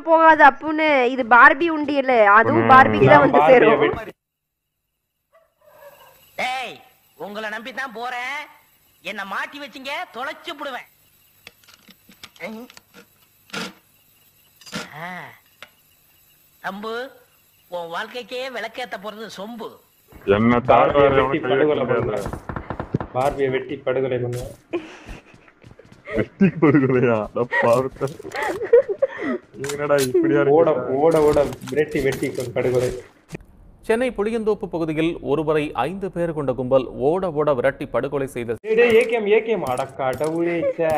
போகாது அப்புன்னு இது பார்பி உண்டியல் அதுவும் பார்பிக்கு தான் வந்து பார்பியை சேரும் வெட்டி- டேய் உங்களை நம்பி தான் போறேன் என்ன மாட்டி வச்சீங்க தொலைச்சு புடுவேன் ஆ. தம்பு உன் வாழ்க்கைக்கே விளக்கேத்த போறது சொம்பு என்ன தாழ பார்பியை வெட்டி படுகொலை பண்ணுவேன் பார்பியை வெட்டி படுகொலை பண்ணுவேன் வெட்டி கொடுக்கலையா பார்த்த என்னடா இப்படியா ஓட இருக்கு ஓட ஓட விரட்டி வெட்டி படுகொலை சென்னை புளியந்தோப்பு பகுதியில் ஒருவரை ஐந்து பேர் கொண்ட கும்பல் ஓட ஓட விரட்டி படுகொலை செய்த டேய், டேய் ஏகேஎம் ஏகேஎம் அடக்கா டவுளே ச்சே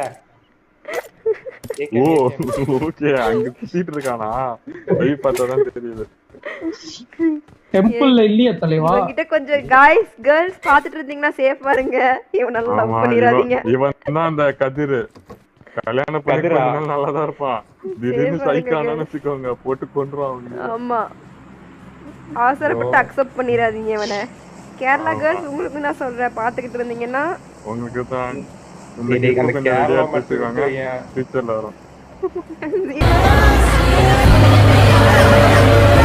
ஓ AKM. ஓகே அங்க சுத்திட்டு இருக்கானா போய் பார்த்தாதான் தெரியுது டெம்பிள்ல இல்லையா தலைவா இவன்கிட்ட கொஞ்சம் காய்ஸ் கேர்ள்ஸ் பாத்துட்டு இருந்தீங்கன்னா சேஃபா இருங்க இவனெல்லாம் லவ் ஆமா பண்ணிடாதீங்க இவன் இவன் தான் அந்த கதிரு கல்யாணம் பண்ணி கதிரா? கொஞ்ச நாள் நல்லாதான் இருப்பான் திடீர்னு Safe ஆ இருங்க சைக்கானு வச்சுக்கோங்க போட்டு கொண்டுருவான் அவங்க ஆமா அவசரப்பட்டு அக்செப்ட் பண்ணிடாதீங்க இவனை கேரளா கேர்ள்ஸ் உங்களுக்கு நான் சொல்றேன் பாத்துக்கிட்டு இருந்தீங்கன்னா உங்களுக்கு தான் டேய், டேய், அந்த கொஞ்சம் கேரளா ரெடியா மட்டும் பேசுவாங்க ஏன்? ஃபியூச்சர்ல வரும் zero